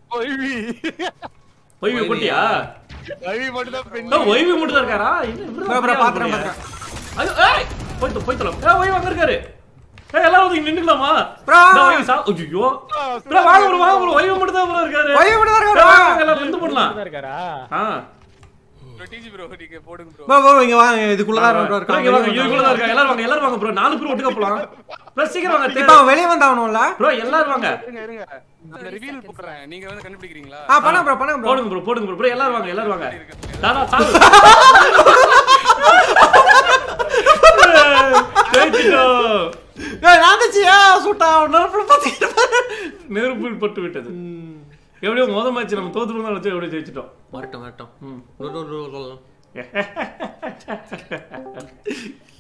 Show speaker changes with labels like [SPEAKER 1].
[SPEAKER 1] YV
[SPEAKER 2] YV போட்டியா
[SPEAKER 1] YV மட்டும் தான் பெண்
[SPEAKER 2] ஓ, ஒய்வி மட்டும் தான் இருக்காரா என்ன இவரு
[SPEAKER 3] bro, bro,
[SPEAKER 2] அப்படியா
[SPEAKER 3] பாத்துறேன்,
[SPEAKER 2] போறியா?
[SPEAKER 3] பாத்துறேன்.
[SPEAKER 2] ஐயோ, ஏய், போய்த்து, போய்த்தலாம். ஏய், ஒய்வி அங்க இருக்காரு. ஏய், எல்லாரும் வந்து இங்க நின்னுக்கலாமா?
[SPEAKER 3] Bro.
[SPEAKER 2] இந்த ஒய்வி சா- ஐயையோ. bro, வாங்க bro, வாங்க bro, ஒய்வி மட்டும் தான் bro இருக்காரு.
[SPEAKER 3] ஒய்வி மட்டும் தான் இருக்காரு,
[SPEAKER 2] ஏய்,
[SPEAKER 3] வா.
[SPEAKER 2] வாங்க, எல்லாரும் இது பண்ணலாம்.
[SPEAKER 4] தான் இருக்காரா
[SPEAKER 2] ஆ.
[SPEAKER 1] டிஜி ப்ரோ நீங்க போடுங்க ப்ரோ
[SPEAKER 3] bro bro இங்க வாங்க இதுக்குள்ளதான் bro
[SPEAKER 2] bro,
[SPEAKER 3] இருக்கான்
[SPEAKER 2] இங்க வாங்க,
[SPEAKER 3] வெளிய
[SPEAKER 2] இதுக்குள்ள தான் இருக்காங்க. எல்லாரும் வாங்க, எல்லாரும் வாங்க bro. நாலு பேர் ஒட்டுக்கா போலாம். bro, சீக்கிரம் வாங்க.
[SPEAKER 3] இப்ப அவன் வெளிய வந்தாவணும்ல
[SPEAKER 2] bro, எல்லாரும் வாங்க.
[SPEAKER 1] இருங்க இருங்க அந்த ரிவீல் போடுறேன் நீங்க வந்து கண்டுபிடிக்கிறீங்களா
[SPEAKER 3] ஆ பண்ண ப்ரோ பண்ண ப்ரோ
[SPEAKER 2] போடுங்க bro, போடுங்க bro. bro, எல்லாரும் வாங்க, எல்லாரும் வாங்க. தாதா, சாவு. ஜெயிச்சிட்டோம்.
[SPEAKER 3] ஏய் நான் தச்சியா சுட்டா நெருப்புல பாத்தீங்க
[SPEAKER 2] நெருப்பில் பட்டு விட்டது எப்படியோ மொதல் மேட்ச் நம்ம தோத்து போனா வச்சு எப்படியோ ஜெயிச்சிட்டோம்
[SPEAKER 3] வரட்டும் வரட்டும்
[SPEAKER 2] ம்.
[SPEAKER 3] ரோ, ரோ, ரோ, ரோ.